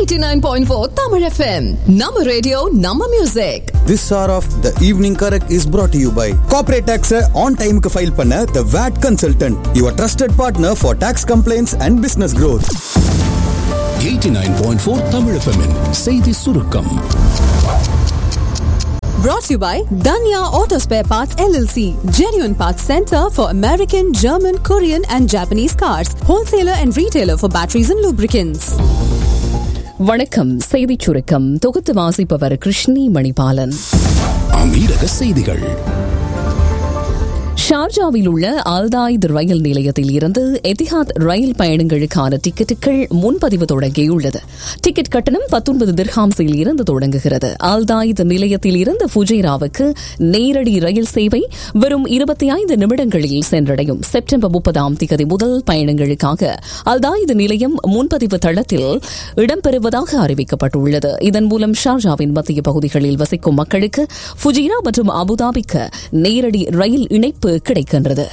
89.4 Tamil FM. Nama radio, Nama music. This hour of the evening correct is brought to you by Corporate Tax on time க்கு file பண்ண The VAT Consultant, your trusted partner for tax complaints and business growth. 89.4 Tamil FM -இன் செய்தி சுருக்கம் Brought to you by Danya Auto Spare Parts LLC. Genuine Parts Center for American, German, Korean and Japanese cars. Wholesaler and retailer for batteries and lubricants. வணக்கம் செய்திச் சுருக்கம் தொகுத்து வாசிப்பவர் கிருஷ்ணி மணிபாலன் அமீரக செய்திகள் ஷார்ஜாவில் உள்ள அல்தாயித் ரயில் நிலையத்தில் இருந்து எதிஹாத் ரயில் பயணங்களுக்கான டிக்கெட்டுகள் முன்பதிவு தொடங்கியுள்ளது டிக்கெட் கட்டணம் பத்தொன்பது திர்ஹாம்ஸில் இருந்து தொடங்குகிறது அல்தாயித் நிலையத்தில் இருந்து ஃபுஜைராவுக்கு நேரடி ரயில் சேவை வெறும் இருபத்தி ஐந்து நிமிடங்களில் சென்றடையும் செப்டம்பர் முப்பதாம் திகதி முதல் பயணங்களுக்காக அல்தாயித் நிலையம் முன்பதிவு தளத்தில் இடம்பெறுவதாக அறிவிக்கப்பட்டுள்ளது இதன் மூலம் ஷார்ஜாவின் மத்திய பகுதிகளில் வசிக்கும் மக்களுக்கு ஃபுஜிரா மற்றும் அபுதாபிக்கு நேரடி ரயில் இணைப்பு கிடைக்கின்றது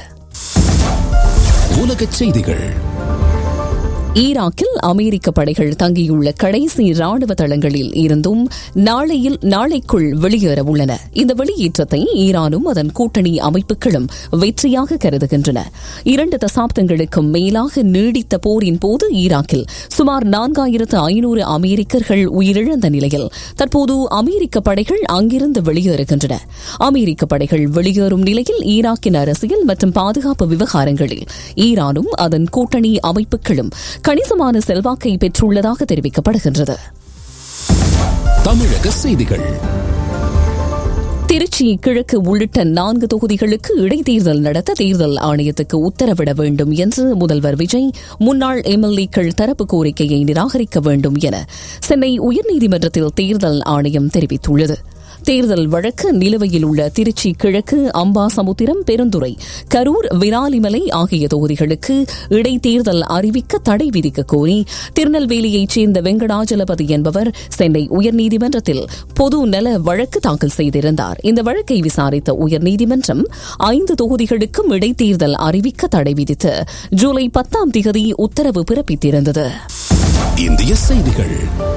உலகச் செய்திகள் ஈராக்கில் அமெரிக்க படைகள் தங்கியுள்ள கடைசி ராணுவ தளங்களில் இருந்தும் நாளையில் நாளைக்குள் வெளியேற உள்ளன இந்த வெளியேற்றத்தை ஈரானும் அதன் கூட்டணி அமைப்புகளும் வெற்றியாக கருதுகின்றன இரண்டு தசாப்தங்களுக்கும் மேலாக நீடித்த போரின் போது ஈராக்கில் சுமார் நான்காயிரத்து ஐநூறு அமெரிக்கர்கள் உயிரிழந்த நிலையில் தற்போது அமெரிக்க படைகள் அங்கிருந்து வெளியேறுகின்றன அமெரிக்க படைகள் வெளியேறும் நிலையில் ஈராக்கின் அரசியல் மற்றும் பாதுகாப்பு விவகாரங்களில் ஈரானும் அதன் கூட்டணி அமைப்புகளும் கணிசமான செல்வாக்கை பெற்றுள்ளதாக தெரிவிக்கப்படுகின்றது தமிழக செய்திகள் திருச்சி கிழக்கு உள்ளிட்ட நான்கு தொகுதிகளுக்கு இடைத்தேர்தல் நடத்த தேர்தல் ஆணையத்துக்கு உத்தரவிட வேண்டும் என்று முதல்வர் விஜய் முன்னாள் எம்எல்ஏக்கள் தரப்பு கோரிக்கையை நிராகரிக்க வேண்டும் என சென்னை உயர்நீதிமன்றத்தில் தேர்தல் ஆணையம் தெரிவித்துள்ளது தேர்தல் வழக்கு நிலுவையில் உள்ள திருச்சி கிழக்கு அம்பாசமுத்திரம் பெருந்துறை கரூர் விராலிமலை ஆகிய தொகுதிகளுக்கு இடைத்தேர்தல் அறிவிக்க தடை விதிக்க கோரி திருநெல்வேலியைச் சேர்ந்த வெங்கடாஜலபதி என்பவர் சென்னை உயர்நீதிமன்றத்தில் பொது நல வழக்கு தாக்கல் செய்திருந்தார் இந்த வழக்கை விசாரித்த உயர்நீதிமன்றம் ஐந்து தொகுதிகளுக்கும் இடைத்தேர்தல் அறிவிக்க தடை விதித்து ஜூலை பத்தாம் திகதி உத்தரவு பிறப்பித்திருந்தது இந்திய செய்திகள்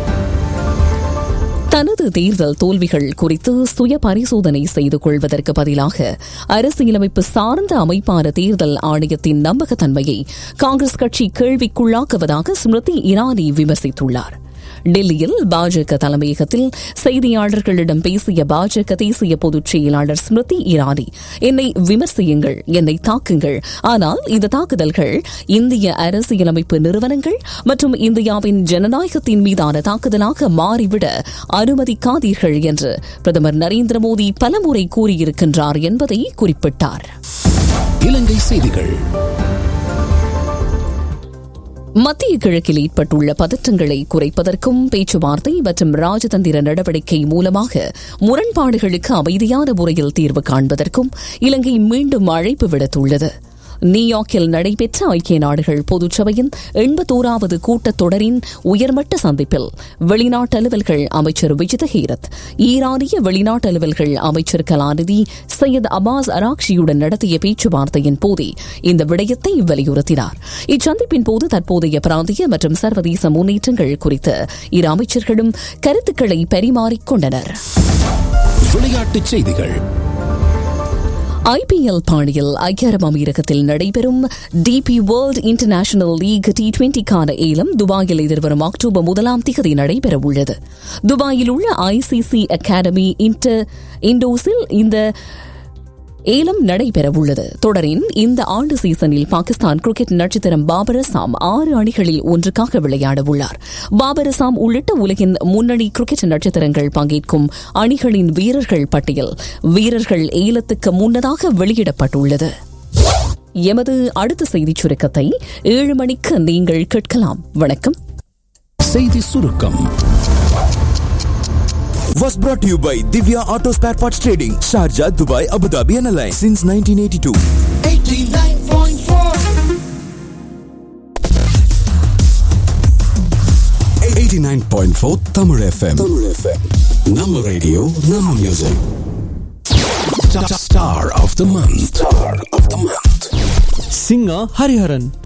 தனது தேர்தல் தோல்விகள் குறித்து சுய பரிசோதனை செய்து கொள்வதற்கு பதிலாக அரசியலமைப்பு சார்ந்த அமைப்பான தேர்தல் ஆணையத்தின் நம்பகத்தன்மையை காங்கிரஸ் கட்சி கேள்விக்குள்ளாக்குவதாக ஸ்மிருதி இரானி விமர்சித்துள்ளார் டெல்லியில் பாஜக தலைமையகத்தில் செய்தியாளர்களிடம் பேசிய பாஜக தேசிய பொதுச் செயலாளர் ஸ்மிருதி இரானி என்னை விமர்சியுங்கள் என்னை தாக்குங்கள் ஆனால் இந்த தாக்குதல்கள் இந்திய அரசியலமைப்பு நிறுவனங்கள் மற்றும் இந்தியாவின் ஜனநாயகத்தின் மீதான தாக்குதலாக மாறிவிட அனுமதிக்காதீர்கள் என்று பிரதமர் நரேந்திர மோடி பலமுறை கூறியிருக்கின்றார் என்பதை குறிப்பிட்டார் இலங்கை செய்திகள் மத்திய கிழக்கில் ஏற்பட்டுள்ள பதற்றங்களை குறைப்பதற்கும் பேச்சுவார்த்தை மற்றும் ராஜதந்திர நடவடிக்கை மூலமாக முரண்பாடுகளுக்கு அமைதியான முறையில் தீர்வு காண்பதற்கும் இலங்கை மீண்டும் அழைப்பு விடுத்துள்ளது நியூயார்க்கில் நடைபெற்ற ஐக்கிய நாடுகள் பொதுச்சபையின் எண்பத்தோராவது கூட்டத்தொடரின் உயர்மட்ட சந்திப்பில் வெளிநாட்டு அலுவல்கள் அமைச்சர் விஜித ஹீரத் ஈரானிய வெளிநாட்டு அலுவல்கள் அமைச்சர் கலாநிதி சையத் அபாஸ் அராக்ஷியுடன் நடத்திய பேச்சுவார்த்தையின் போதே இந்த விடயத்தை வலியுறுத்தினார் இச்சந்திப்பின் போது தற்போதைய பிராந்திய மற்றும் சர்வதேச முன்னேற்றங்கள் குறித்து இரு அமைச்சர்களும் கருத்துக்களை பரிமாறிக்கொண்டனர் விளையாட்டுச் செய்திகள் ஐபிஎல் பாணியில் ஐக்கிய அரபு அமீரகத்தில் நடைபெறும் DP world international league T டுவெண்டிக்கான ஏலம் துபாயில் எதிர்வரும் அக்டோபர் முதலாம் திகதி நடைபெற உள்ளது துபாயில் உள்ள ஐசிசி அகாடமி இன்டர் இண்டோஸில் இந்த ஏலம் நடைபெறவுள்ளது தொடரின் இந்த ஆண்டு சீசனில் பாகிஸ்தான் கிரிக்கெட் நட்சத்திரம் பாபர் அசாம் ஆறு அணிகளில் ஒன்றுக்காக விளையாட உள்ளார் பாபர் அசாம் உள்ளிட்ட உலகின் முன்னணி கிரிக்கெட் நட்சத்திரங்கள் பங்கேற்கும் அணிகளின் வீரர்கள் பட்டியல் வீரர்கள் ஏலத்துக்கு முன்னதாக வெளியிடப்பட்டுள்ளது எமது அடுத்த செய்திச் சுருக்கத்தை ஏழு மணிக்கு நீங்கள் கேட்கலாம் வணக்கம் செய்தி சுருக்கம் Was brought to you by Divya Auto Spare Parts Trading, Sharjah, Dubai, Abu Dhabi and Alliance since 1982. 89.4 Tamil FM. Tamil FM. நம்ம ரேடியோ நம்ம music Star of the month. Star of the month. singer Hariharan.